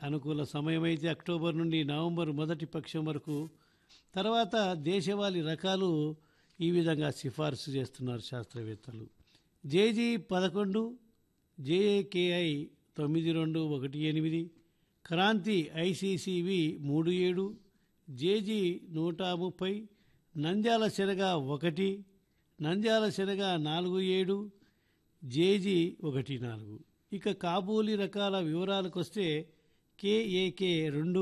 అనుకూల సమయం అయితే అక్టోబర్ నుండి నవంబర్ మొదటి పక్షం వరకు తర్వాత దేశవాళీ రకాలు ఈ విధంగా సిఫార్సు చేస్తున్నారు శాస్త్రవేత్తలు జేజీ పదకొండు జేఏకేఐ తొమ్మిది రెండు ఒకటి ఎనిమిది క్రాంతి ఐసీసీవి మూడు ఏడు జేజీ నూట ముప్పై నంద్యాల శనగ ఒకటి నంద్యాల శనగ నాలుగు ఏడు జేజీ ఒకటి నాలుగు ఇక కాబూలి రకాల వివరాలకు వస్తే కేఏకే రెండు